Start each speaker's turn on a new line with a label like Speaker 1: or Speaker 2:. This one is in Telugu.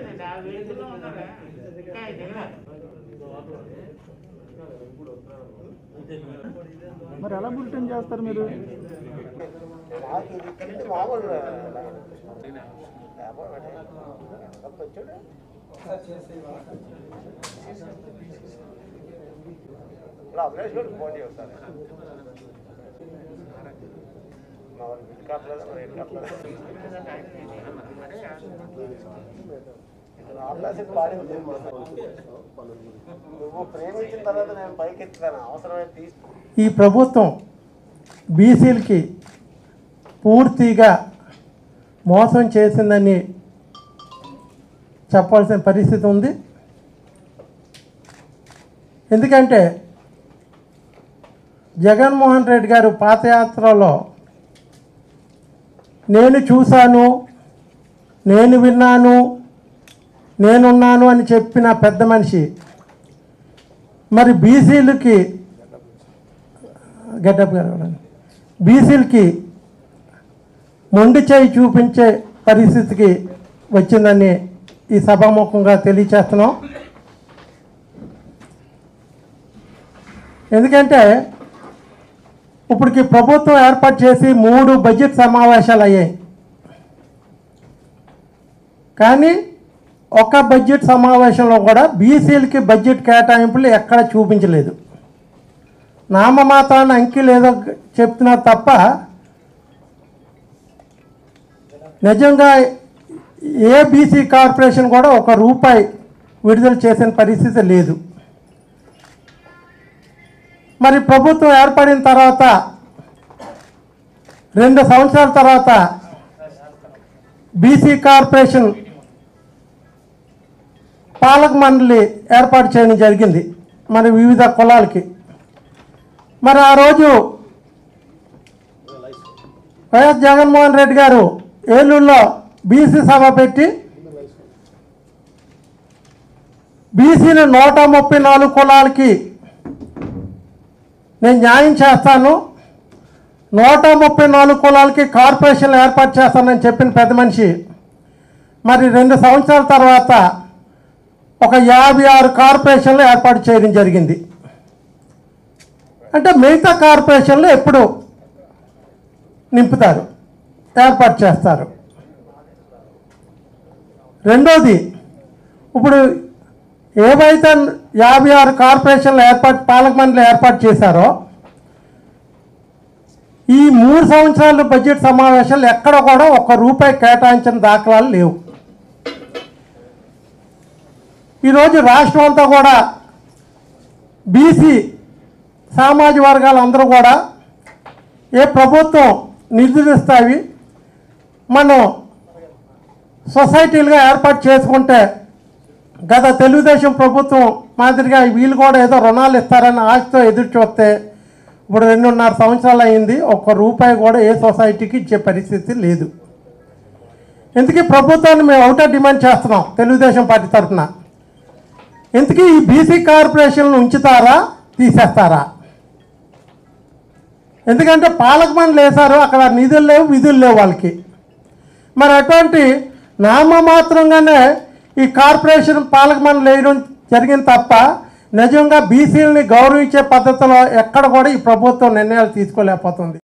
Speaker 1: మరి ఎలా బులెటిన్ చేస్తారు మీరు
Speaker 2: మాకు ఇది కింద మామూలు వ్యాపారం అంటే డబ్బు వచ్చాడు ఇప్పుడు అభిలాష్ కూడా ఫోన్ చేస్తారు మా వాళ్ళు బిల్లు కట్టలేదు మరి ఏం కట్టలేదు అభిలాష్ పాడింది నువ్వు ప్రేమించిన తర్వాత నేను పైకి ఎత్తుతాను అవసరమైతే తీసి
Speaker 3: ఈ ప్రభుత్వం బీసీలకి పూర్తిగా మోసం చేసిందని చెప్పాల్సిన పరిస్థితి ఉంది ఎందుకంటే జగన్మోహన్ రెడ్డి గారు పాదయాత్రలో నేను చూశాను నేను విన్నాను నేనున్నాను అని చెప్పిన పెద్ద మనిషి మరి బీసీలకి గెటప్ గారు బీసీలకి మొండి చేయి చూపించే పరిస్థితికి వచ్చిందని ఈ సభాముఖంగా తెలియచేస్తున్నాం ఎందుకంటే ఇప్పటికి ప్రభుత్వం ఏర్పాటు చేసి మూడు బడ్జెట్ సమావేశాలు అయ్యాయి కానీ ఒక బడ్జెట్ సమావేశంలో కూడా బీసీలకి బడ్జెట్ కేటాయింపులు ఎక్కడ చూపించలేదు నామమాత్రాన్ని అంకెలు ఏదో చెప్తున్నారు తప్ప నిజంగా ఏ బీసీ కార్పొరేషన్ కూడా ఒక రూపాయి విడుదల చేసిన పరిస్థితి లేదు మరి ప్రభుత్వం ఏర్పడిన తర్వాత రెండు సంవత్సరాల తర్వాత బీసీ కార్పొరేషన్ పాలక మండలి ఏర్పాటు చేయడం జరిగింది మరి వివిధ కులాలకి మరి ఆ రోజు వైఎస్ జగన్మోహన్ రెడ్డి గారు ఏలూరులో బీసీ సభ పెట్టి బీసీలు నూట ముప్పై నాలుగు కులాలకి నేను న్యాయం చేస్తాను నూట ముప్పై నాలుగు కులాలకి కార్పొరేషన్లు ఏర్పాటు చేస్తానని చెప్పిన పెద్ద మనిషి మరి రెండు సంవత్సరాల తర్వాత ఒక యాభై ఆరు కార్పొరేషన్లు ఏర్పాటు చేయడం జరిగింది అంటే మిగతా కార్పొరేషన్లు ఎప్పుడు నింపుతారు ఏర్పాటు చేస్తారు రెండోది ఇప్పుడు ఏవైతే యాభై ఆరు కార్పొరేషన్లు ఏర్పాటు పాలక మండలి ఏర్పాటు చేశారో ఈ మూడు సంవత్సరాల బడ్జెట్ సమావేశాలు ఎక్కడ కూడా ఒక్క రూపాయి కేటాయించిన దాఖలాలు లేవు ఈరోజు రాష్ట్రం అంతా కూడా బీసీ సామాజిక వర్గాలు అందరూ కూడా ఏ ప్రభుత్వం నిధులు ఇస్తాయి మనం సొసైటీలుగా ఏర్పాటు చేసుకుంటే గత తెలుగుదేశం ప్రభుత్వం మాదిరిగా వీళ్ళు కూడా ఏదో రుణాలు ఇస్తారని ఆశతో ఎదురు చూస్తే ఇప్పుడు రెండున్నర సంవత్సరాలు అయింది ఒక్క రూపాయి కూడా ఏ సొసైటీకి ఇచ్చే పరిస్థితి లేదు ఎందుకీ ప్రభుత్వాన్ని మేము ఒకటే డిమాండ్ చేస్తున్నాం తెలుగుదేశం పార్టీ తరఫున ఇంతకీ ఈ బీసీ కార్పొరేషన్లు ఉంచుతారా తీసేస్తారా ఎందుకంటే పాలక మండలి వేశారు అక్కడ నిధులు లేవు విధులు లేవు వాళ్ళకి మరి అటువంటి నామమాత్రంగానే ఈ కార్పొరేషన్ పాలక మండలి వేయడం జరిగింది తప్ప నిజంగా బీసీలని గౌరవించే పద్ధతిలో ఎక్కడ కూడా ఈ ప్రభుత్వం నిర్ణయాలు తీసుకోలేకపోతుంది